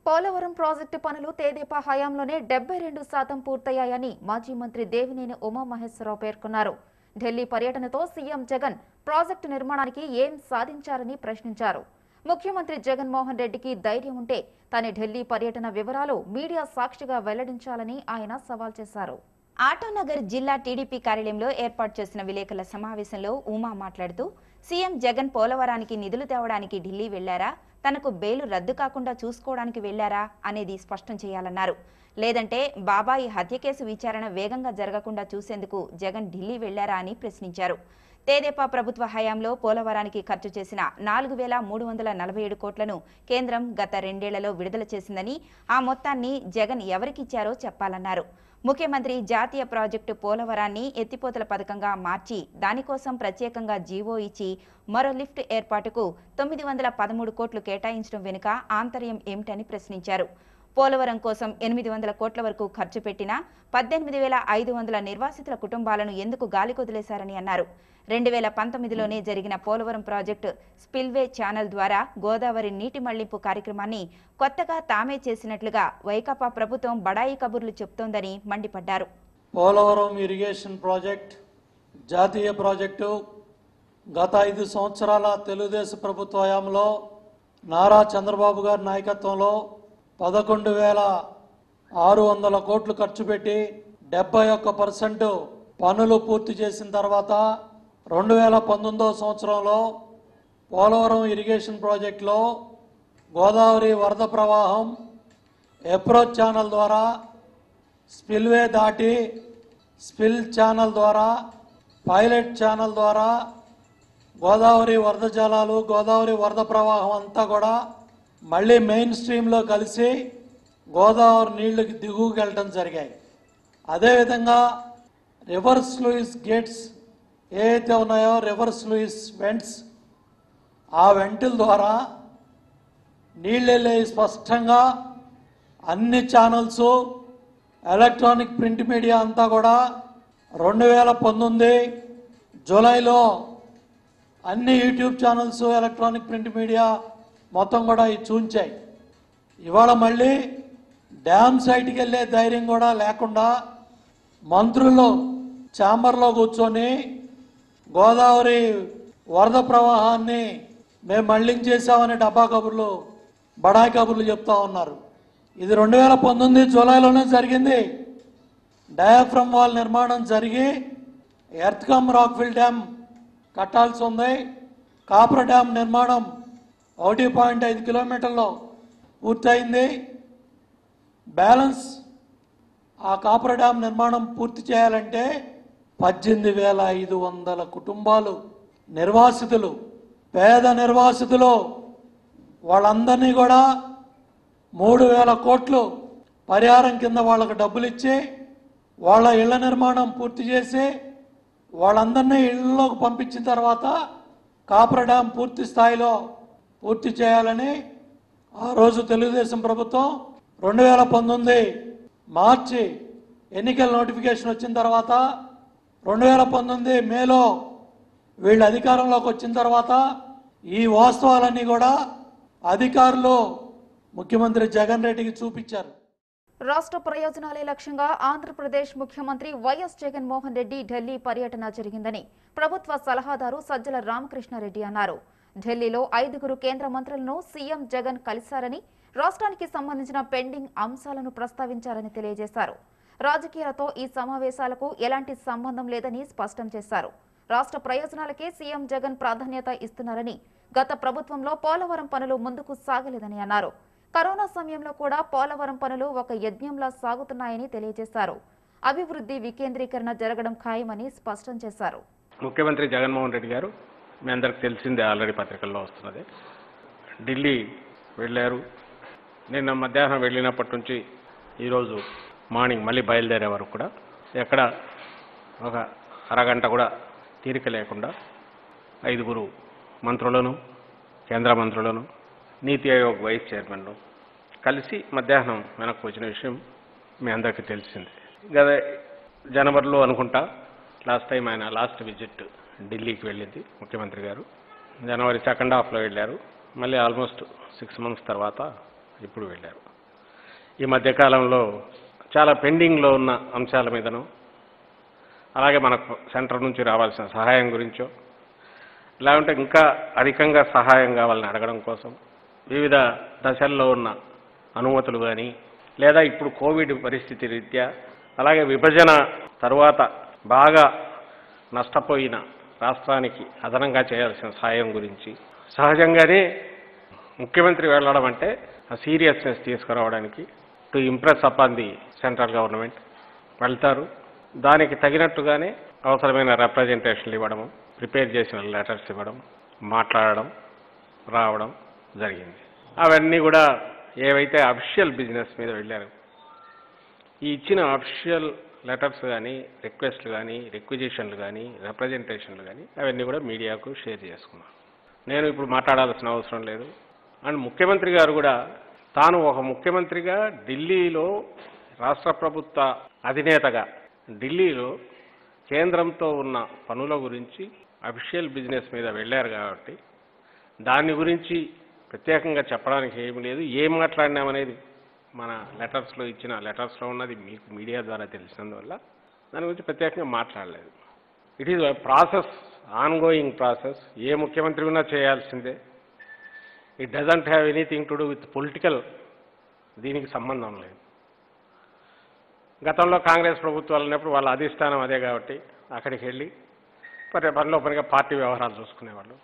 Polavaram project పనులు తేదీపా హయాంలోనే డెబ్బై రెండు శాతం పూర్తయ్యాయని మాజీ మంత్రి దేవినేని ఉమామహేశ్వరరావు పేర్కొన్నారు ఢిల్లీ పర్యటనతో సీఎం జగన్ ప్రాజెక్టు నిర్మాణానికి ఏం సాధించారని ప్రశ్నించారు ముఖ్యమంత్రి జగన్మోహన్ రెడ్డికి ధైర్యం ఉంటే తన ఢిల్లీ పర్యటన వివరాలు మీడియా సాక్షిగా వెల్లడించాలని ఆయన సవాల్ చేశారు ఆటోనగర్ జిల్లా టీడీపీ కార్యాలయంలో ఏర్పాటు చేసిన విలేకరుల సమావేశంలో ఉమా మాట్లాడుతూ సీఎం జగన్ పోలవరానికి నిధులు తేవడానికి ఢిల్లీ వెళ్లారా తనకు బెయిలు రద్దు కాకుండా చూసుకోవడానికి వెళ్లారా అనేది స్పష్టం చేయాలన్నారు లేదంటే బాబాయి హత్య కేసు విచారణ వేగంగా జరగకుండా చూసేందుకు జగన్ ఢిల్లీ వెళ్లారా అని ప్రశ్నించారు తేదేపా ప్రభుత్వ హయాంలో పోలవరానికి ఖర్చు చేసిన నాలుగు వేల మూడు వందల నలభై ఏడు కోట్లను కేంద్రం గత రెండేళ్లలో విడుదల చేసిందని ఆ మొత్తాన్ని జగన్ ఎవరికిచ్చారో చెప్పాలన్నారు ముఖ్యమంత్రి జాతీయ ప్రాజెక్టు పోలవరాన్ని ఎత్తిపోతల పథకంగా మార్చి దానికోసం ప్రత్యేకంగా జీవో ఇచ్చి మరో లిఫ్ట్ ఏర్పాటుకు తొమ్మిది వందల పదమూడు కోట్లు కేటాయించడం వెనుక ఆంతర్యం ఏమిటని ప్రశ్నించారు పోలవరం కోసం ఎనిమిది వందల కోట్ల వరకు ఖర్చు పెట్టినా పద్దెనిమిది వేల ఐదు వందల నిర్వాసితుల కుటుంబాలను ఎందుకు గాలికొదిలేశారని అన్నారు రెండు వేల పంతొమ్మిదిలోనే జరిగిన పోలవరం ప్రాజెక్టు స్పిల్వే ఛానల్ ద్వారా గోదావరి నీటి మళ్లింపు కార్యక్రమాన్ని కొత్తగా తామే చేసినట్లుగా వైకాపా ప్రభుత్వం బడాయి కబుర్లు చెప్తోందని మండిపడ్డారు పోలవరం ఇరిగేషన్ ప్రాజెక్ట్ జాతీయ ప్రాజెక్టు గత ఐదు సంవత్సరాల తెలుగుదేశం ప్రభుత్వ హయాంలో నారా చంద్రబాబు గారి నాయకత్వంలో పదకొండు వేల ఆరు వందల కోట్లు ఖర్చు పెట్టి డెబ్బై ఒక్క పర్సెంట్ పనులు పూర్తి చేసిన తర్వాత రెండు వేల పంతొమ్మిదవ సంవత్సరంలో పోలవరం ఇరిగేషన్ ప్రాజెక్టులో గోదావరి వరద ప్రవాహం అప్రోచ్ ఛానల్ ద్వారా స్పిల్వే దాటి స్పిల్ ఛానల్ ద్వారా పైలట్ ఛానల్ ద్వారా గోదావరి వరద జలాలు గోదావరి వరద ప్రవాహం అంతా కూడా మళ్ళీ మెయిన్ స్ట్రీమ్లో కలిసి గోదావరి నీళ్లకి దిగువకి వెళ్ళటం జరిగాయి అదేవిధంగా రివర్స్ లూయిస్ గేట్స్ ఏవైతే ఉన్నాయో రివర్స్ లూయిస్ వెంట్స్ ఆ వెంటుల ద్వారా నీళ్ళు వెళ్ళే స్పష్టంగా అన్ని ఛానల్స్ ఎలక్ట్రానిక్ ప్రింట్ మీడియా అంతా కూడా రెండు వేల పంతొమ్మిది జూలైలో అన్ని YouTube channels electronic print media మొత్తం కూడా ఇవి చూంచాయి ఇవాళ మళ్ళీ డ్యామ్ సైట్కి వెళ్ళే ధైర్యం కూడా లేకుండా మంత్రులు ఛాంబర్లో కూర్చొని గోదావరి వరద ప్రవాహాన్ని మేము మళ్లించేసామని డబ్బా కబుర్లు బడాయి కబుర్లు చెప్తా ఉన్నారు ఇది రెండు వేల పంతొమ్మిది జూలైలోనే జరిగింది డయాఫ్రమ్ వాల్ నిర్మాణం జరిగి ఎర్త్కమ్ రాక్ఫిల్ డ్యామ్ కట్టాల్సి ఉంది కాపర్ డ్యామ్ నిర్మాణం ఒకటి పాయింట్ ఐదు కిలోమీటర్లో పూర్తయింది బ్యాలెన్స్ ఆ కాపర్ డ్యామ్ నిర్మాణం పూర్తి చేయాలంటే పద్దెనిమిది వేల ఐదు వందల కుటుంబాలు నిర్వాసితులు పేద నిర్వాసితులు వాళ్ళందరినీ కూడా మూడు వేల కోట్లు పరిహారం కింద వాళ్ళకు డబ్బులు ఇచ్చి వాళ్ళ ఇళ్ల నిర్మాణం పూర్తి చేసి వాళ్ళందరినీ ఇళ్లలోకి పంపించిన తర్వాత కాపర్ డ్యామ్ పూర్తి స్థాయిలో పూర్తి చేయాలని ఆ రోజు తెలుగుదేశం ప్రభుత్వం రెండు వేల పంతొమ్మిది మార్చి ఎన్నికల నోటిఫికేషన్ వచ్చిన తర్వాత రెండు వేల పంతొమ్మిది మేలో వీళ్ళు అధికారంలోకి వచ్చిన తర్వాత ఈ వాస్తవాలన్నీ కూడా అధికారులు ముఖ్యమంత్రి జగన్ రెడ్డికి చూపించారు రాష్ట్ర ప్రయోజనాలే లక్ష్యంగా ఆంధ్రప్రదేశ్ ముఖ్యమంత్రి వైఎస్ జగన్మోహన్ రెడ్డి ఢిల్లీ పర్యటన జరిగిందని ప్రభుత్వ సలహాదారు సజ్జల రామకృష్ణారెడ్డి అన్నారు ఢిల్లీలో ఐదుగురు కేంద్ర మంత్రులను సీఎం జగన్ కలిశారని రాష్ట్రానికి సంబంధించిన పెండింగ్ అంశాలను ప్రస్తావించారని తెలియజేశారు రాజకీయాలతో ఈ సమావేశాలకు ఎలాంటి సంబంధం లేదని స్పష్టం చేశారు రాష్ట్ర ప్రయోజనాలకే సీఎం జగన్ ప్రాధాన్యత ఇస్తున్నారని గత ప్రభుత్వంలో పోలవరం పనులు ముందుకు సాగలేదని అన్నారు కరోనా సమయంలో కూడా పోలవరం పనులు ఒక యజ్ఞంలా సాగుతున్నాయని తెలియజేశారు అభివృద్ధి వికేంద్రీకరణ జరగడం ఖాయమని స్పష్టం చేశారు ముఖ్యమంత్రి జగన్మోహన్ రెడ్డి గారు మీ అందరికి తెలిసిందే ఆల్రెడీ పత్రికల్లో వస్తున్నది ఢిల్లీ వెళ్ళారు నిన్న మధ్యాహ్నం వెళ్ళినప్పటి నుంచి ఈరోజు మార్నింగ్ మళ్ళీ బయలుదేరే వరకు కూడా ఎక్కడ ఒక అరగంట కూడా తీరిక లేకుండా ఐదుగురు మంత్రులను కేంద్ర మంత్రులను నీతి ఆయోగ్ వైస్ చైర్మన్ను కలిసి మధ్యాహ్నం వెనక్కి వచ్చిన విషయం మీ అందరికీ తెలిసింది గత జనవరిలో అనుకుంటా లాస్ట్ టైం ఆయన లాస్ట్ విజిట్ ఢిల్లీకి వెళ్ళింది ముఖ్యమంత్రి గారు జనవరి సెకండ్ హాఫ్లో వెళ్ళారు మళ్ళీ ఆల్మోస్ట్ సిక్స్ మంత్స్ తర్వాత ఇప్పుడు వెళ్ళారు ఈ మధ్యకాలంలో చాలా పెండింగ్లో ఉన్న అంశాల మీదను అలాగే మనకు సెంటర్ నుంచి రావాల్సిన సహాయం గురించో లేకుంటే ఇంకా అధికంగా సహాయం కావాలని అడగడం కోసం వివిధ దశల్లో ఉన్న అనుమతులు కానీ లేదా ఇప్పుడు కోవిడ్ పరిస్థితి రీత్యా అలాగే విభజన తరువాత బాగా నష్టపోయిన రాష్ట్రానికి అదనంగా చేయాల్సిన సహాయం గురించి సహజంగానే ముఖ్యమంత్రి వెళ్ళడం అంటే ఆ సీరియస్నెస్ తీసుకురావడానికి to impress upon the central government వెళ్తారు దానికి తగినట్టుగానే అవసరమైన రిప్రజెంటేషన్లు ఇవ్వడము ప్రిపేర్ చేసిన లెటర్స్ ఇవ్వడం మాట్లాడడం రావడం జరిగింది అవన్నీ కూడా ఏవైతే అఫిషియల్ బిజినెస్ మీద వెళ్ళారు ఈ ఇచ్చిన అఫిషియల్ లెటర్స్ కానీ రిక్వెస్ట్లు కానీ రిక్విజిషన్లు కానీ రిప్రజెంటేషన్లు కానీ అవన్నీ కూడా మీడియాకు షేర్ చేసుకున్నాను నేను ఇప్పుడు మాట్లాడాల్సిన అవసరం లేదు అండ్ ముఖ్యమంత్రి గారు కూడా తాను ఒక ముఖ్యమంత్రిగా ఢిల్లీలో రాష్ట్ర ప్రభుత్వ అధినేతగా ఢిల్లీలో కేంద్రంతో ఉన్న పనుల గురించి అఫిషియల్ బిజినెస్ మీద వెళ్ళారు కాబట్టి దాని గురించి ప్రత్యేకంగా చెప్పడానికి ఏమీ లేదు ఏం మాట్లాడినామనేది మన లెటర్స్లో ఇచ్చిన లెటర్స్లో ఉన్నది మీకు మీడియా ద్వారా తెలిసినందువల్ల దాని గురించి ప్రత్యేకంగా మాట్లాడలేదు it is process ongoing process ఏ ముఖ్యమంత్రి ఉన్నా చేయాల్సిందే it doesn't have anything to do with political దీనికి సంబంధం లేదు గతంలో కాంగ్రెస్ ప్రభుత్వాలు ఉన్నప్పుడు వాళ్ళ అధిష్టానం అదే కాబట్టి అక్కడికి వెళ్ళి మరి పనిలో పనిగా పార్టీ వ్యవహారాలు చూసుకునేవాళ్ళు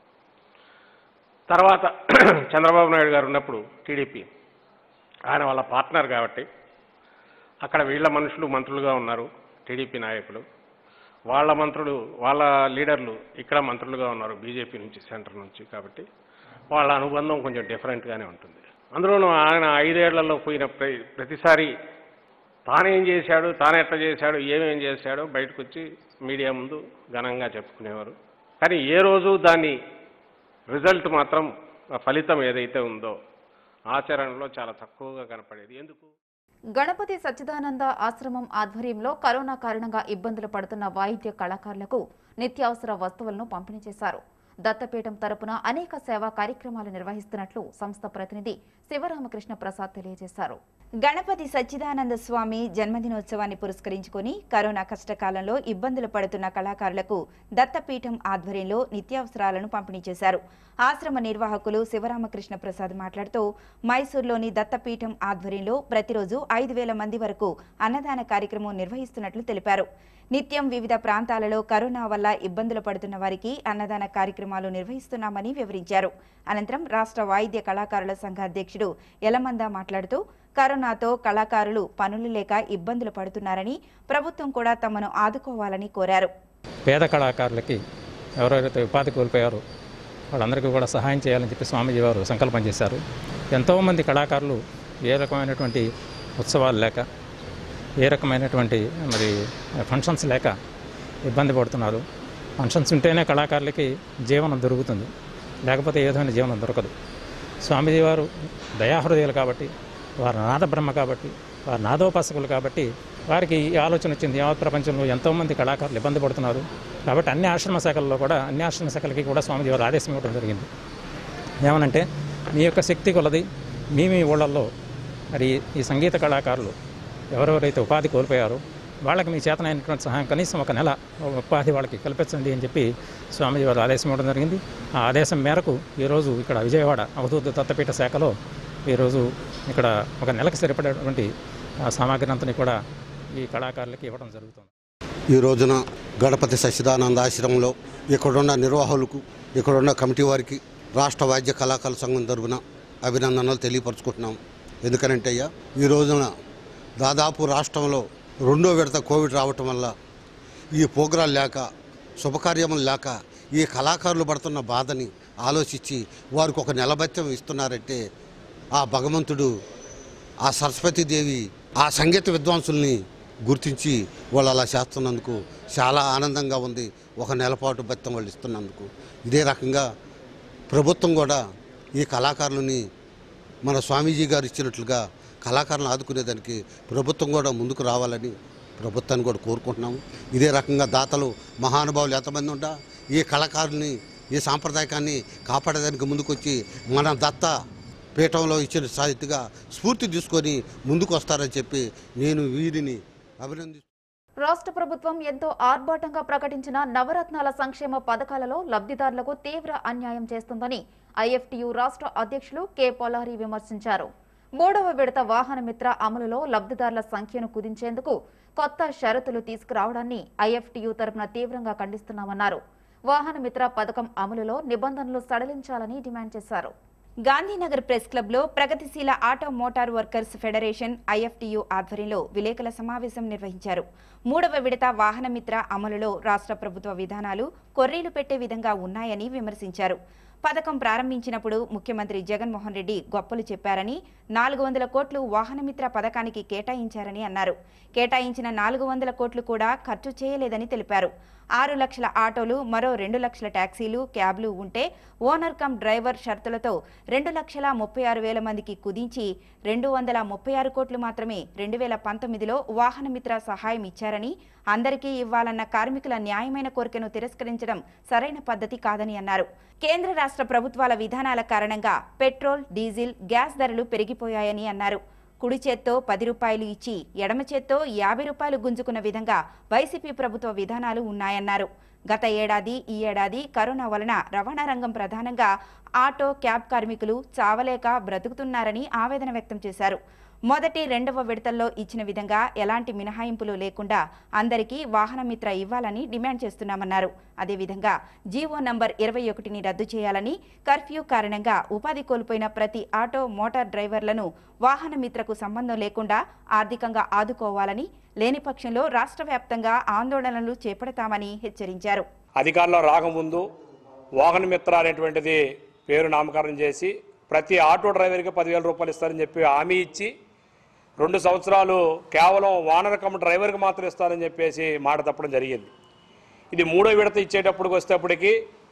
తర్వాత చంద్రబాబు నాయుడు గారు ఉన్నప్పుడు టీడీపీ ఆయన వాళ్ళ పార్ట్నర్ కాబట్టి అక్కడ వీళ్ళ మనుషులు మంత్రులుగా ఉన్నారు టీడీపీ నాయకులు వాళ్ళ మంత్రులు వాళ్ళ లీడర్లు ఇక్కడ మంత్రులుగా ఉన్నారు బీజేపీ నుంచి సెంటర్ నుంచి కాబట్టి వాళ్ళ అనుబంధం కొంచెం డిఫరెంట్గానే ఉంటుంది అందులోనూ ఆయన ఐదేళ్లలో పోయిన ప్ర- ప్రతిసారి తానేం చేశాడు తాను ఎట్లా చేశాడు ఏమేం చేశాడో బయటకు వచ్చి మీడియా ముందు ఘనంగా చెప్పుకునేవారు కానీ ఏ రోజు దాన్ని రిజల్ట్ మాత్రం ఆ ఫలితం ఏదైతే ఉందో ఆచరణలో చాలా తక్కువగా కనపడేది ఎందుకు గణపతి సచ్చిదానంద ఆశ్రమం ఆధ్వర్యంలో కరోనా కారణంగా ఇబ్బందులు పడుతున్న వాయిద్య కళాకారులకు నిత్యావసర వస్తువులను పంపిణీ చేశారు దత్తపీఠం తరపున అనేక సేవా కార్యక్రమాలు నిర్వహిస్తున్నట్లు సంస్థ ప్రతినిధి శివరామకృష్ణ ప్రసాద్ తెలియజేశారు గణపతి సచ్చిదానంద స్వామి జన్మదినోత్సవాన్ని పురస్కరించుకొని కరోనా కష్టకాలంలో ఇబ్బందులు పడుతున్న కళాకారులకు దత్తపీఠం ఆధ్వర్యంలో నిత్యావసరాలను పంపిణీ చేశారు ఆశ్రమ నిర్వాహకులు శివరామకృష్ణ ప్రసాద్ మాట్లాడుతూ మైసూర్లోని దత్తపీఠం ఆధ్వర్యంలో ప్రతిరోజు ఐదు వేల మంది వరకు అన్నదాన కార్యక్రమం నిర్వహిస్తున్నట్లు తెలిపారు నిత్యం వివిధ ప్రాంతాలలో కరోనా వల్ల ఇబ్బందులు పడుతున్న వారికి అన్నదాన కార్యక్రమాలు నిర్వహిస్తున్నామని వివరించారు అనంతరం రాష్ట్ర వాయిద్య కళాకారుల సంఘ అధ్యక్షుడు యలమంద మాట్లాడుతూ కరోనాతో కళాకారులు పనులు లేక ఇబ్బందులు పడుతున్నారని ప్రభుత్వం కూడా తమను ఆదుకోవాలని కోరారు పేద కళాకారులకి ఎవరెవరైతే ఉపాధి కోల్పోయారో వాళ్ళందరికీ కూడా సహాయం చేయాలని చెప్పి స్వామీజీ వారు సంకల్పం చేశారు ఎంతోమంది కళాకారులు ఏ రకమైనటువంటి ఉత్సవాలు లేక ఏ రకమైనటువంటి మరి ఫంక్షన్స్ లేక ఇబ్బంది పడుతున్నారు ఫంక్షన్స్ ఉంటేనే కళాకారులకి జీవనం దొరుకుతుంది లేకపోతే ఏ విధమైన జీవనం దొరకదు స్వామీజీ వారు దయాహృదయాలు కాబట్టి వారు నాద బ్రహ్మ కాబట్టి వారు నాదోపాసకులు కాబట్టి వారికి ఈ ఆలోచన వచ్చింది యావత్ ప్రపంచంలో ఎంతోమంది కళాకారులు ఇబ్బంది పడుతున్నారు కాబట్టి అన్ని ఆశ్రమ శాఖల్లో కూడా అన్ని ఆశ్రమ శాఖలకి కూడా స్వామిజీ వారు ఆదేశం ఇవ్వడం జరిగింది ఏమనంటే మీ యొక్క శక్తి కొలది మీ మీ ఊళ్ళల్లో మరి ఈ సంగీత కళాకారులు ఎవరెవరైతే ఉపాధి కోల్పోయారో వాళ్ళకి మీ చేతనైనటువంటి సహాయం కనీసం ఒక నెల ఉపాధి వాళ్ళకి కల్పించండి అని చెప్పి స్వామిజీ వారు ఆదేశం ఇవ్వడం జరిగింది ఆ ఆదేశం మేరకు ఈరోజు ఇక్కడ విజయవాడ అవధూత దత్తపీఠ శాఖలో ఈరోజు ఇక్కడ ఒక నెలకు సరిపడేటువంటి ఆ సామాగ్రి అంతని కూడా ఈ కళాకారులకి ఇవ్వడం జరుగుతుంది ఈ రోజున గణపతి సచ్చిదానంద ఆశ్రమంలో ఇక్కడున్న నిర్వాహకులకు ఇక్కడున్న కమిటీ వారికి రాష్ట్ర వాద్య కళాకారుల సంఘం తరపున అభినందనలు తెలియపరచుకుంటున్నాం ఎందుకనంటే అయ్యా ఈ రోజున దాదాపు రాష్ట్రంలో రెండో విడత కోవిడ్ రావటం వల్ల ఈ ప్రోగ్రాం లేక శుభకార్యములు లేక ఈ కళాకారులు పడుతున్న బాధని ఆలోచించి వారికి ఒక నిలబత్యం ఇస్తున్నారంటే ఆ భగవంతుడు ఆ సరస్వతీదేవి ఆ సంగీత విద్వాంసుల్ని గుర్తించి వాళ్ళు అలా చేస్తున్నందుకు చాలా ఆనందంగా ఉంది ఒక నెలపాటు బత్తం వాళ్ళు ఇస్తున్నందుకు ఇదే రకంగా ప్రభుత్వం కూడా ఈ కళాకారులని మన స్వామీజీ గారు ఇచ్చినట్లుగా కళాకారులను ఆదుకునేదానికి ప్రభుత్వం కూడా ముందుకు రావాలని ప్రభుత్వాన్ని కూడా కోరుకుంటున్నాము ఇదే రకంగా దాతలు మహానుభావులు ఎంతమంది ఉంటా ఈ కళాకారుల్ని ఈ సాంప్రదాయకాన్ని కాపాడేదానికి ముందుకొచ్చి మన దత్త పీఠంలో ఇచ్చిన సాహిత్యగా స్ఫూర్తి తీసుకొని ముందుకు వస్తారని చెప్పి నేను వీరిని అభినందిస్తున్నాను రాష్ట్ర ప్రభుత్వం ఎంతో ఆర్భాటంగా ప్రకటించిన నవరత్నాల సంక్షేమ పథకాలలో లబ్ధిదారులకు తీవ్ర అన్యాయం చేస్తుందని ఐఎఫ్టియు రాష్ట్ర అధ్యక్షులు కె పొలారి విమర్శించారు మూడవ విడత వాహన మిత్ర అమలులో లబ్ధిదారుల సంఖ్యను కుదించేందుకు కొత్త షరతులు తీసుకురావడాన్ని ఐఎఫ్టియు తరపున తీవ్రంగా ఖండిస్తున్నామన్నారు వాహన మిత్ర పథకం అమలులో నిబంధనలు సడలించాలని డిమాండ్ చేశారు గాంధీనగర్ ప్రెస్ క్లబ్లో ప్రగతిశీల auto motor workers federation IFTU ఆధ్వర్యంలో విలేకరుల సమావేశం నిర్వహించారు మూడవ విడత వాహన మిత్ర అమలులో రాష్ట్ర ప్రభుత్వ విధానాలు కొర్రీలు పెట్టే విధంగా ఉన్నాయని విమర్శించారు పథకం ప్రారంభించినప్పుడు ముఖ్యమంత్రి జగన్మోహన్ రెడ్డి గొప్పలు చెప్పారని నాలుగు వందల కోట్లు వాహనమిత్ర పథకానికి కేటాయించారని అన్నారు కేటాయించిన నాలుగు వందల కోట్లు కూడా ఖర్చు చేయలేదని తెలిపారు ఆరు లక్షల ఆటోలు మరో రెండు లక్షల ట్యాక్సీలు క్యాబ్లు ఉంటే ఓనర్ కమ్ డ్రైవర్ షరతులతో రెండు లక్షల ముప్పై ఆరు వేల మందికి కుదించి రెండు వందల ముప్పై ఆరు కోట్లు మాత్రమే రెండు వేల పంతొమ్మిదిలో వాహనమిత్ర సహాయం ఇచ్చారని అందరికీ ఇవ్వాలన్న కార్మికుల న్యాయమైన కోరికను తిరస్కరించడం సరైన పద్ధతి కాదని అన్నారు కేంద్ర రాష్ట్ర ప్రభుత్వాల విధానాల కారణంగా పెట్రోల్ డీజిల్ గ్యాస్ ధరలు పెరిగిపోయాయని అన్నారు కుడి చేత్తో పది రూపాయలు ఇచ్చి ఎడమ చేత్తో యాభై రూపాయలు గుంజుకున్న విధంగా వైసీపీ ప్రభుత్వ విధానాలు ఉన్నాయన్నారు గత ఏడాది ఈ ఏడాది కరోనా వలన రవాణా రంగం ప్రధానంగా ఆటో క్యాబ్ కార్మికులు చావలేక బ్రతుకుతున్నారని ఆవేదన వ్యక్తం చేశారు మొదటి రెండవ విడతల్లో ఇచ్చిన విధంగా ఎలాంటి మినహాయింపులు లేకుండా అందరికీ వాహన మిత్ర ఇవ్వాలని డిమాండ్ చేస్తున్నామన్నారు అదేవిధంగా జీవో నంబర్ ఇరవై ఒకటిని రద్దు చేయాలని కర్ఫ్యూ కారణంగా ఉపాధి కోల్పోయిన ప్రతి ఆటో మోటార్ డ్రైవర్లను వాహన మిత్రకు సంబంధం లేకుండా ఆర్థికంగా ఆదుకోవాలని లేని పక్షంలో రాష్ట్ర వ్యాప్తంగా ఆందోళనలు చేపడతామని హెచ్చరించారు అధికారంలో రాకముందు వాహన మిత్ర అనేటువంటిది పేరు నామకరణం చేసి ప్రతి ఆటో డ్రైవర్కి పదివేల రూపాయలు ఇస్తారని చెప్పి హామీ ఇచ్చి రెండు సంవత్సరాలు కేవలం వానర్ కమ్ డ్రైవర్కి మాత్రం ఇస్తారని చెప్పేసి మాట తప్పడం జరిగింది ఇది మూడో విడత ఇచ్చేటప్పటికి వచ్చేటప్పటికి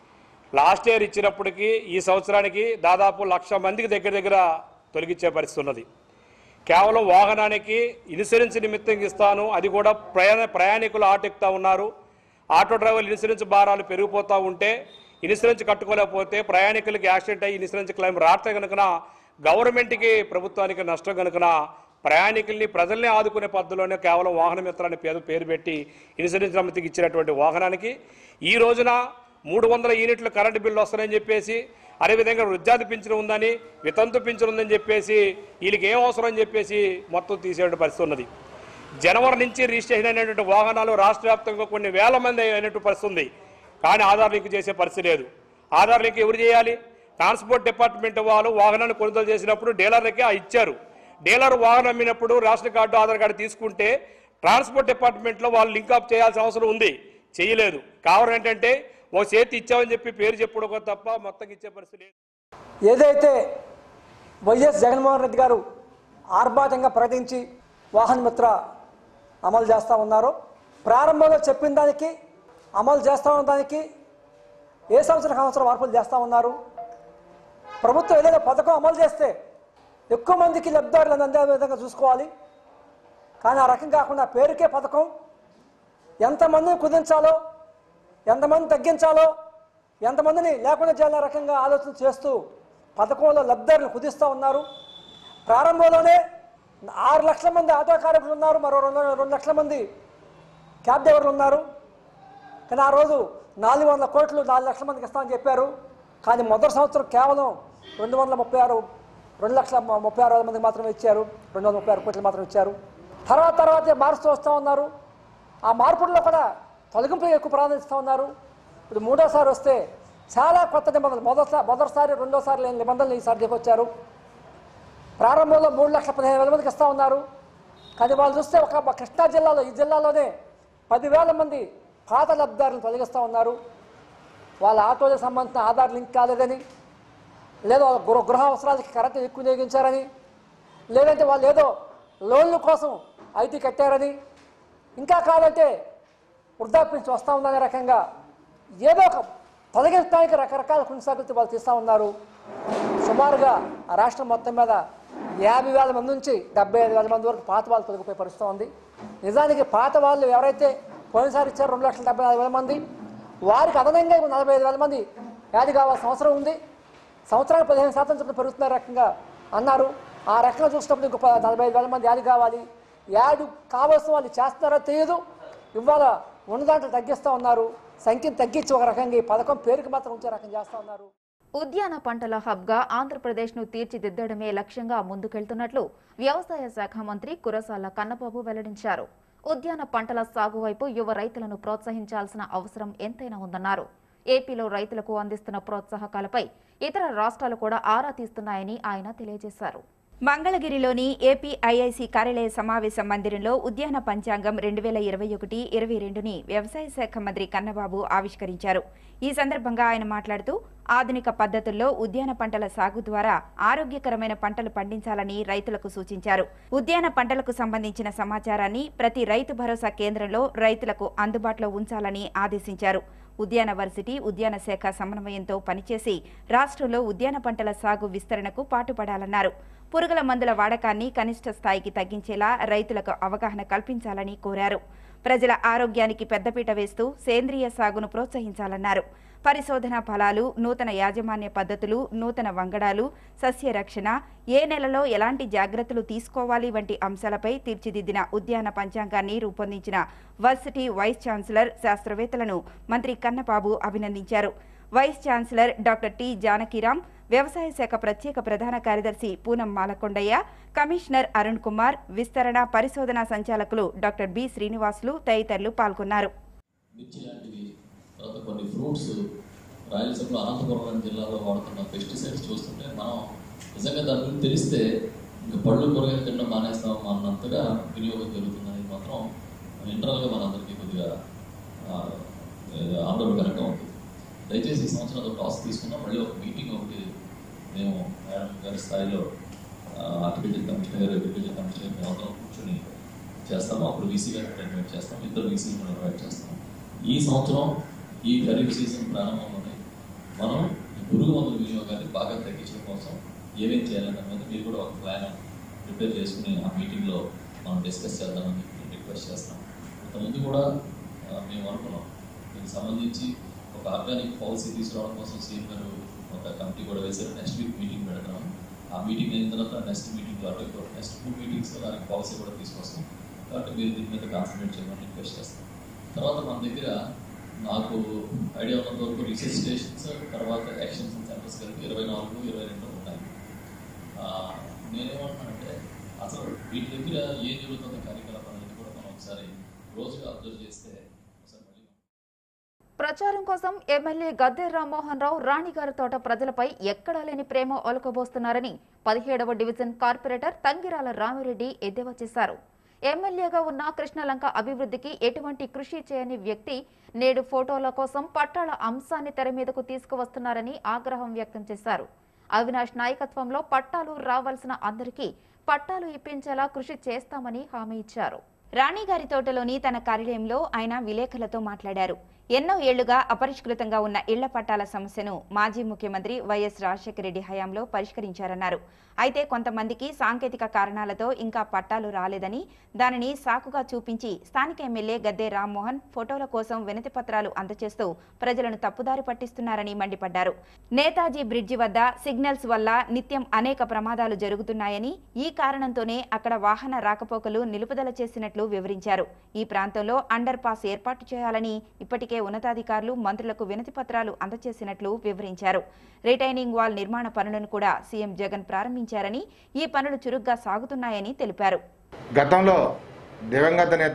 లాస్ట్ ఇయర్ ఇచ్చినప్పటికీ ఈ సంవత్సరానికి దాదాపు లక్ష మందికి దగ్గర దగ్గర తొలగించే పరిస్థితి ఉన్నది కేవలం వాహనానికి ఇన్సూరెన్స్ నిమిత్తం ఇస్తాను అది కూడా ప్రయాణ ప్రయాణికులు ఆటో ఎక్కుతా ఉన్నారు ఆటో డ్రైవర్లు ఇన్సూరెన్స్ భారాలు పెరిగిపోతూ ఉంటే ఇన్సూరెన్స్ కట్టుకోలేకపోతే ప్రయాణికులకి యాక్సిడెంట్ అయ్యి ఇన్సూరెన్స్ క్లెయిమ్ రాస్తే కనుకన గవర్నమెంట్కి ప్రభుత్వానికి నష్టం కనుకన ప్రయాణికుల్ని ప్రజల్ని ఆదుకునే పద్ధతిలోనే కేవలం వాహన మిత్రాన్ని పేరు పేరు పెట్టి ఇన్సూరెన్స్ సమితికి ఇచ్చినటువంటి వాహనానికి ఈ రోజున మూడు వందల యూనిట్లు కరెంటు బిల్లు వస్తాయని చెప్పేసి అదేవిధంగా వృద్ధాది పింఛను ఉందని వితంతు పింఛను ఉందని చెప్పేసి వీళ్ళకి ఏం అవసరం అని చెప్పేసి మొత్తం తీసే పరిస్థితి ఉన్నది జనవరి నుంచి రిజిస్ట్రేషన్ అయినటువంటి వాహనాలు రాష్ట్ర వ్యాప్తంగా కొన్ని వేల మంది అయినట్టు పరిస్థితి ఉంది కానీ ఆధార్ లింక్ చేసే పరిస్థితి లేదు ఆధార్ లింక్ ఎవరు చేయాలి ట్రాన్స్పోర్ట్ డిపార్ట్మెంట్ వాళ్ళు వాహనాన్ని కొనుగోలు చేసినప్పుడు డీలర్లకి ఆ ఇచ్చారు డీలర్ వాహనం అమ్మినప్పుడు రేషన్ కార్డు ఆధార్ కార్డు తీసుకుంటే ట్రాన్స్పోర్ట్ డిపార్ట్మెంట్లో వాళ్ళు లింక్ అప్ చేయాల్సిన అవసరం ఉంది చేయలేదు కావడం ఏంటంటే ఓ చేతి ఇచ్చామని చెప్పి పేరు చెప్పుకోవడం తప్ప మొత్తం ఇచ్చే పరిస్థితి లేదు ఏదైతే వైఎస్ జగన్మోహన్ రెడ్డి గారు ఆర్భాటంగా ప్రకటించి వాహన మిత్ర అమలు చేస్తూ ఉన్నారో ప్రారంభంలో చెప్పిన దానికి అమలు చేస్తూ ఉన్న దానికి ఏ సంవత్సరం సంవత్సరం మార్పులు చేస్తూ ఉన్నారు ప్రభుత్వం ఏదైనా పథకం అమలు చేస్తే ఎక్కువ మందికి లబ్ధిదారులను అందే విధంగా చూసుకోవాలి కానీ ఆ రకం కాకుండా పేరుకే పథకం ఎంతమందిని కుదించాలో ఎంతమంది తగ్గించాలో ఎంతమందిని లేకుండా చేయాలనే రకంగా ఆలోచన చేస్తూ పథకంలో లబ్ధిదారులు కుదిస్తూ ఉన్నారు ప్రారంభంలోనే ఆరు లక్షల మంది ఆటో కార్మికులు ఉన్నారు మరో రెండు రెండు లక్షల మంది క్యాబ్ డ్రైవర్లు ఉన్నారు కానీ ఆ రోజు నాలుగు వందల కోట్లు నాలుగు లక్షల మందికి ఇస్తామని చెప్పారు కానీ మొదటి సంవత్సరం కేవలం రెండు వందల ముప్పై ఆరు రెండు లక్షల ము- ముప్పై ఆరు వేల మందికి మాత్రమే ఇచ్చారు రెండు వందల ముప్పై ఆరు కోట్లు మాత్రం ఇచ్చారు తర్వాత తర్వాత మారుస్తూ వస్తూ ఉన్నారు ఆ మార్పుల్లో కూడా తొలగింపు ఎక్కువ ప్రాధాన్యత ఇస్తూ ఉన్నారు ఇప్పుడు మూడోసారి వస్తే చాలా కొత్త నిబంధనలు మొదటిసారి మొదటిసారి రెండోసారి లేని నిబంధనలు ఈసారి తీసుకొచ్చారు ప్రారంభంలో మూడు లక్షల పదిహేను వేల మందికి ఇస్తూ ఉన్నారు కానీ వాళ్ళు చూస్తే ఒక కృష్ణా జిల్లాలో ఈ జిల్లాలోనే పదివేల మంది పాత లబ్ధిదారులు తొలగిస్తూ ఉన్నారు వాళ్ళ ఆటోలకు సంబంధించిన ఆధార్ లింక్ కాలేదని లేదా వాళ్ళ గృహ గృహ అవసరాలకి కరెంట్ ఎక్కువ వినియోగించారని లేదంటే వాళ్ళు ఏదో లోన్ల కోసం ఐటీ కట్టారని ఇంకా కాదంటే వృద్ధాప్యం వస్తూ ఉందనే రకంగా ఏదో ఒక తొలగించడానికి రకరకాల కొనసాగుతూ వాళ్ళు తీస్తూ ఉన్నారు సుమారుగా ఆ రాష్ట్రం మొత్తం మీద యాభై వేల మంది నుంచి డెబ్బై ఐదు వేల మంది వరకు పాత వాళ్ళు తొలగిపోయే పరిస్థితి ఉంది నిజానికి పాత వాళ్ళు ఎవరైతే పోయినసారి ఇచ్చారో రెండు లక్షల డెబ్బై నాలుగు వేల మంది వారికి అదనంగా ఇప్పుడు నలభై ఐదు వేల మంది యాడ్ కావాల్సిన అవసరం ఉంది సంవత్సరానికి పదిహేను శాతం చొప్పున పెరుగుతున్న రకంగా అన్నారు ఆ రకంగా చూసినప్పుడు ఇంకో ప- నలభై ఐదు వేల మంది యాడ్ కావాలి యాడ్ కావాల్సిన వాళ్ళు చేస్తున్నారో తెలియదు ఇవాళ ఉన్న దాంట్లో తగ్గిస్తూ ఉన్నారు సంఖ్యను తగ్గించి ఒక రకంగా ఈ పథకం పేరుకి మాత్రం ఉంచే రకం చేస్తూ ఉన్నారు ఉద్యాన పంటల హబ్గా ఆంధ్రప్రదేశ్ను తీర్చిదిద్దడమే లక్ష్యంగా ముందుకెళ్తున్నట్లు వ్యవసాయ శాఖ మంత్రి కురసాల కన్నబాబు వెల్లడించారు ఉద్యాన పంటల సాగు వైపు యువ రైతులను ప్రోత్సహించాల్సిన అవసరం ఎంతైనా ఉందన్నారు ఏపీలో రైతులకు అందిస్తున్న ప్రోత్సాహకాలపై ఇతర రాష్ట్రాలు కూడా ఆరా తీస్తున్నాయని ఆయన తెలియజేశారు మంగళగిరిలోని ఏపీఐఐసి కార్యాలయ సమావేశ మందిరంలో ఉద్యాన పంచాంగం రెండు వేల ఇరవై ఒకటి ఇరవై రెండుని వ్యవసాయ శాఖ మంత్రి కన్నబాబు ఆవిష్కరించారు ఈ సందర్భంగా ఆయన మాట్లాడుతూ ఆధునిక పద్ధతుల్లో ఉద్యాన పంటల సాగు ద్వారా ఆరోగ్యకరమైన పంటలు పండించాలని రైతులకు సూచించారు ఉద్యాన పంటలకు సంబంధించిన సమాచారాన్ని ప్రతి రైతు భరోసా కేంద్రంలో రైతులకు అందుబాటులో ఉంచాలని ఆదేశించారు ఉద్యాన వర్సిటీ ఉద్యాన శాఖ సమన్వయంతో పనిచేసి రాష్ట్రంలో ఉద్యాన పంటల సాగు విస్తరణకు పాటుపడాలన్నారు పురుగుల మందుల వాడకాన్ని కనిష్ట స్థాయికి తగ్గించేలా రైతులకు అవగాహన కల్పించాలని కోరారు ప్రజల ఆరోగ్యానికి పెద్దపీట వేస్తూ సేంద్రియ సాగును ప్రోత్సహించాలన్నారు పరిశోధన ఫలాలు నూతన యాజమాన్య పద్ధతులు నూతన వంగడాలు సస్య రక్షణ ఏ నెలలో ఎలాంటి జాగ్రత్తలు తీసుకోవాలి వంటి అంశాలపై తీర్చిదిద్దిన ఉద్యాన పంచాంగాన్ని రూపొందించిన వర్సిటీ వైస్ ఛాన్సలర్ శాస్త్రవేత్తలను మంత్రి కన్నబాబు అభినందించారు vice chancellor doctor T Janakiram వ్యవసాయ శాఖ ప్రత్యేక ప్రధాన కార్యదర్శి పూనం మాలకొండయ్య కమిషనర్ అరుణ్ కుమార్ విస్తరణ పరిశోధన సంచాలకులు డాక్టర్ బి శ్రీనివాసులు తదితరులు పాల్గొన్నారు మిర్చి లాంటివి తర్వాత కొన్ని ఫ్రూట్స్ రాయలసీమలో అనంతపురం లాంటి జిల్లాలో వాడుతున్న పెస్టిసైడ్స్ చూస్తుంటే మనం నిజంగా దాని గురించి తెలిస్తే ఇంకా పళ్ళు కూరగాయలు తినడం మానేస్తాం అన్నంతగా వినియోగం జరుగుతుందని మాత్రం ఇంటర్నల్గా మనందరికీ కొద్దిగా ఆ, ఏదో ఆందోళనకరంగా ఉంది దయచేసి ఈ సంవత్సరం ఒక టాస్ తీసుకున్నాం మళ్ళీ ఒక మీటింగ్ ఒకటి మేము మేడం గారి స్థాయిలో హార్టికల్చర్ కమిషనర్ గారు అగ్రికల్చర్ కమిషనర్ గారు మేమందరం కూర్చొని చేస్తాము అప్పుడు వీసీ గారిని ఇన్వైట్ చేస్తాం ఇద్దరు వీసీ కూడా ఇన్వైట్ చేస్తాం ఈ సంవత్సరం ఈ ఖరీఫ్ సీజన్ ప్రారంభంలోనే మనం ఈ పురుగు మందుల వినియోగాన్ని బాగా తగ్గించడం కోసం ఏమేం చేయాలన్న మీద మీరు కూడా ఒక ప్లాన్ ప్రిపేర్ చేసుకుని ఆ మీటింగ్లో మనం డిస్కస్ చేద్దామని చెప్పి రిక్వెస్ట్ చేస్తాం ఇంతకుముందు కూడా ఆ, మేము అనుకున్నాం దీనికి సంబంధించి ఒక ఆర్గానిక్ పాలసీ తీసుకురావడం కోసం సీఎం గారు ఒక కమిటీ కూడా వేశారు నెక్స్ట్ వీక్ మీటింగ్ పెడతాం ఆ మీటింగ్ అయిన తర్వాత నెక్స్ట్ మీటింగ్ అటు నెక్స్ట్ టూ మీటింగ్స్లో దానికి పాలసీ కూడా తీసుకొస్తాం కాబట్టి మీరు దీని మీద కాన్సన్ట్రేట్ చేయమని రిక్వెస్ట్ చేస్తాం తర్వాత మన దగ్గర నాకు ఐడియా ఉన్నంత వరకు రీసెర్చ్ స్టేషన్స్ తర్వాత యాక్షన్ సెంటర్స్ కలిపి ఇరవై నాలుగు ఇరవై రెండు ఉన్నాయి ఆ, నేనేమంటున్నానంటే అసలు వీటి దగ్గర ఏం జరుగుతుంది కార్యకలాపాలన్నీ కూడా మనం ఒకసారి రోజుగా అబ్జర్వ్ చేస్తే ఒకసారి మళ్ళీ ప్రచారం కోసం ఎమ్మెల్యే గద్దె రామ్మోహన్ రావు రాణిగారి తోట ప్రజలపై ఎక్కడా లేని ప్రేమ ఒలకబోస్తున్నారని పదిహేడవ డివిజన్ కార్పొరేటర్ తంగిరాల రామిరెడ్డి ఎద్దేవా చేశారు ఎమ్మెల్యేగా ఉన్న కృష్ణలంక అభివృద్ధికి ఎటువంటి కృషి చేయని వ్యక్తి నేడు ఫోటోల కోసం పట్టాల అంశాన్ని తెర మీదకు తీసుకువస్తున్నారని ఆగ్రహం వ్యక్తం చేశారు అవినాష్ నాయకత్వంలో పట్టాలు రావాల్సిన అందరికీ పట్టాలు ఇప్పించేలా కృషి చేస్తామని హామీ ఇచ్చారు రాణిగారి తోటలోని తన కార్యాలయంలో ఆయన విలేకరులతో మాట్లాడారు ఎన్నో ఏళ్లుగా అపరిష్కృతంగా ఉన్న ఇళ్ల పట్టాల సమస్యను మాజీ ముఖ్యమంత్రి వైఎస్ రాజశేఖర రెడ్డి హయాంలో పరిష్కరించారన్నారు అయితే కొంతమందికి సాంకేతిక కారణాలతో ఇంకా పట్టాలు రాలేదని దానిని సాకుగా చూపించి స్థానిక ఎమ్మెల్యే గద్దే రామ్మోహన్ ఫోటోల కోసం వినతి పత్రాలు అందజేస్తూ ప్రజలను తప్పుదారి పట్టిస్తున్నారని మండిపడ్డారు నేతాజీ బ్రిడ్జి వద్ద సిగ్నల్స్ వల్ల నిత్యం అనేక ప్రమాదాలు జరుగుతున్నాయని ఈ కారణంతోనే అక్కడ వాహన రాకపోకలు నిలుపుదల చేసినట్లు వివరించారు ఈ ప్రాంతంలో అండర్ పాస్ ఏర్పాటు చేయాలని ఇప్పటికే ఉన్నతాధికారులు మంత్రులకు వినతి పత్రాలు అందజేసినట్లు వివరించారు రిటైనింగ్ వాల్ నిర్మాణ పనులను కూడా సీఎం జగన్ ప్రారంభించారని ఈ పనులు చురుగ్గా సాగుతున్నాయని తెలిపారు గతంలో దివంగత నేత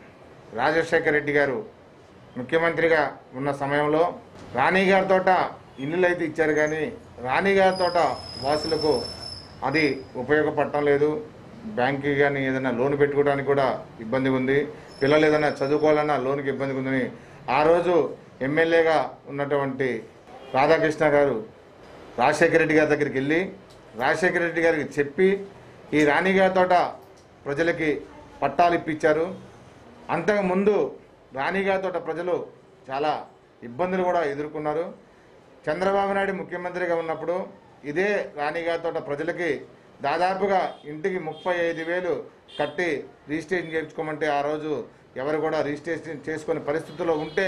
రాజశేఖర రెడ్డి గారు ముఖ్యమంత్రిగా ఉన్న సమయంలో రాణిగారి తోట ఇల్లులు అయితే ఇచ్చారు కానీ రాణిగారి తోట వాసులకు అది ఉపయోగపడటం లేదు బ్యాంక్కి కానీ ఏదైనా లోన్ పెట్టుకోవడానికి కూడా ఇబ్బంది ఉంది పిల్లలు ఏదైనా చదువుకోవాలన్నా లోన్కి ఇబ్బంది ఉందని ఆ రోజు ఎమ్మెల్యేగా ఉన్నటువంటి రాధాకృష్ణ గారు రాజశేఖర రెడ్డి గారి దగ్గరికి వెళ్ళి రాజశేఖర రెడ్డి గారికి చెప్పి ఈ రాణిగారి తోట ప్రజలకి పట్టాలు ఇప్పించారు అంతకుముందు రాణిగారి తోట ప్రజలు చాలా ఇబ్బందులు కూడా ఎదుర్కొన్నారు చంద్రబాబు నాయుడు ముఖ్యమంత్రిగా ఉన్నప్పుడు ఇదే రాణిగారి తోట ప్రజలకి దాదాపుగా ఇంటికి ముప్పై ఐదు వేలు కట్టి రిజిస్ట్రేషన్ చేయించుకోమంటే ఆ రోజు ఎవరు కూడా రిజిస్ట్రేషన్ చేసుకునే పరిస్థితుల్లో ఉంటే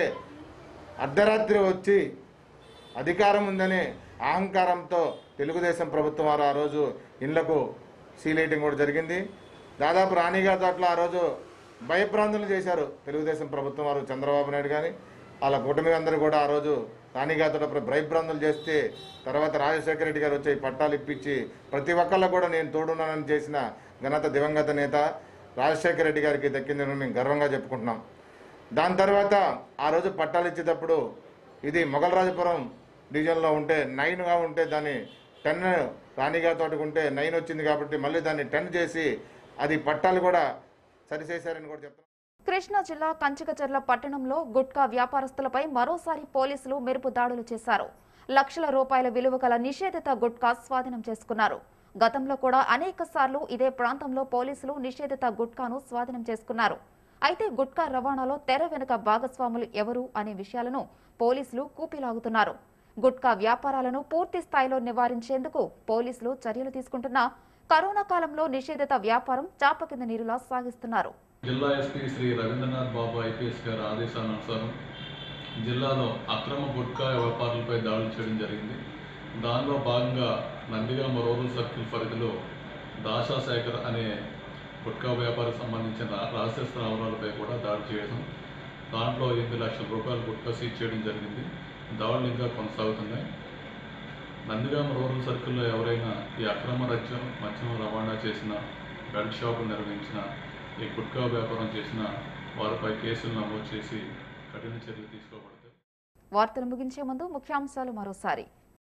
అర్ధరాత్రి వచ్చి అధికారం ఉందనే అహంకారంతో తెలుగుదేశం ప్రభుత్వం వారు ఆ రోజు ఇండ్లకు సీలైటింగ్ కూడా జరిగింది దాదాపు రాణిగారి తోటలో ఆ రోజు భయభ్రాంతులు చేశారు తెలుగుదేశం ప్రభుత్వం వారు చంద్రబాబు నాయుడు కానీ వాళ్ళ కుటుంబీ అందరూ కూడా ఆ రోజు రాణిగారి తోట భయభ్రాంతులు చేస్తే తర్వాత రాజశేఖర రెడ్డి గారు వచ్చి ఈ పట్టాలు ఇప్పించి ప్రతి ఒక్కళ్ళకు కూడా నేను తోడున్నానని చేసిన ఘనత దివంగత నేత రాజశేఖర రెడ్డి గారికి దక్కిందని మేము గర్వంగా చెప్పుకుంటున్నాం దాని తర్వాత ఆ రోజు పట్టాలు ఇచ్చేటప్పుడు ఇది మొగలరాజపురం డివిజన్లో ఉంటే నైన్గా ఉంటే దాన్ని టెన్ రాణిగా తోటకు ఉంటే నైన్ వచ్చింది కాబట్టి మళ్ళీ దాన్ని టెన్ చేసి అది పట్టాలు కూడా సరిచేశారని కూడా చెప్తున్నాం కృష్ణా జిల్లా కంచికచర్ల పట్టణంలో గుట్కా వ్యాపారస్తులపై మరోసారి పోలీసులు మెరుపు దాడులు చేశారు లక్షల రూపాయల విలువ గల నిషేధిత గుట్కా స్వాధీనం చేసుకున్నారు గతంలో కూడా అనేక సార్లు ఇదే ప్రాంతంలో పోలీసులు నిషేధిత గుట్కాను స్వాధీనం చేసుకున్నారు అయితే గుట్కా రవాణాలో తెర వెనుక భాగస్వాములు ఎవరు అనే విషయాలను పోలీసులు కూపిలాగుతున్నారు గుట్కా వ్యాపారాలను పూర్తి స్థాయిలో నివారించేందుకు పోలీసులు చర్యలు తీసుకుంటున్నా కరోనా కాలంలో నిషేధిత వ్యాపారం చాప కింద నీరులా సాగిస్తున్నారు జిల్లా ఎస్పీ శ్రీ రవీంద్రనాథ్ బాబు ఐపీఎస్ గారి ఆదేశానుసారం జిల్లాలో అక్రమ గుట్కా వ్యాపారులపై దాడులు చేయడం జరిగింది దానిలో భాగంగా నందిగామ రూరల్ సర్కిల్ పరిధిలో దాషా శేఖర్ అనే గుట్కా వ్యాపారికి సంబంధించిన రహస్య స్థావరాలపై కూడా దాడి చేయడం దాంట్లో ఎనిమిది లక్షల రూపాయల గుట్కా సీజ్ చేయడం జరిగింది దాడులు ఇంకా కొనసాగుతున్నాయి నందిగామ రూరల్ సర్కిల్లో ఎవరైనా ఈ అక్రమ రత్యం మద్యం రవాణా చేసిన బెల్ట్ షాపులు నిర్వహించిన ఈ గుట్కా వ్యాపారం చేసిన వారిపై కేసులు నమోదు చేసి కఠిన చర్యలు తీసుకోబడతాయి వార్తలు ముగించే ముందు ముఖ్యాంశాలు మరోసారి